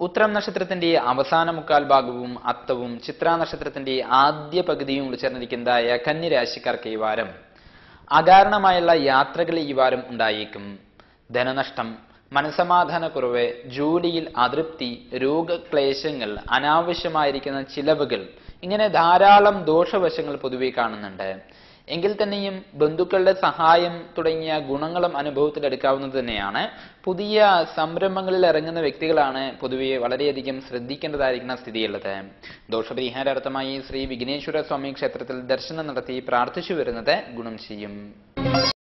ഉത്തരം നക്ഷത്രത്തിന്റെ അവസാന മുക്കാൽ ഭാഗവും അത്തവും ചിത്ര നക്ഷത്രത്തിന്റെ ആദ്യ പകുതിയും ഉൾച്ചേർന്നിരിക്കുന്നതായ കന്നിരാശിക്കാർക്ക് ഈ വാരം അകാരണമായുള്ള യാത്രകൾ ഈ വാരം ഉണ്ടായേക്കും ധനനഷ്ടം മനസമാധാനക്കുറവ് ജോലിയിൽ അതൃപ്തി രോഗക്ലേശങ്ങൾ അനാവശ്യമായിരിക്കുന്ന ചിലവുകൾ ഇങ്ങനെ ധാരാളം ദോഷവശങ്ങൾ പൊതുവെ കാണുന്നുണ്ട് എങ്കിൽ തന്നെയും ബന്ധുക്കളുടെ സഹായം തുടങ്ങിയ ഗുണങ്ങളും അനുഭവത്തിലെടുക്കാവുന്നത് തന്നെയാണ് പുതിയ സംരംഭങ്ങളിൽ ഇറങ്ങുന്ന വ്യക്തികളാണ് പൊതുവെ വളരെയധികം ശ്രദ്ധിക്കേണ്ടതായിരിക്കുന്ന സ്ഥിതിയുള്ളത് ദോഷപരിഹാരാർത്ഥമായി ശ്രീ വിഘ്നേശ്വര സ്വാമി ക്ഷേത്രത്തിൽ ദർശനം നടത്തി പ്രാർത്ഥിച്ചു വരുന്നത് ഗുണം ചെയ്യും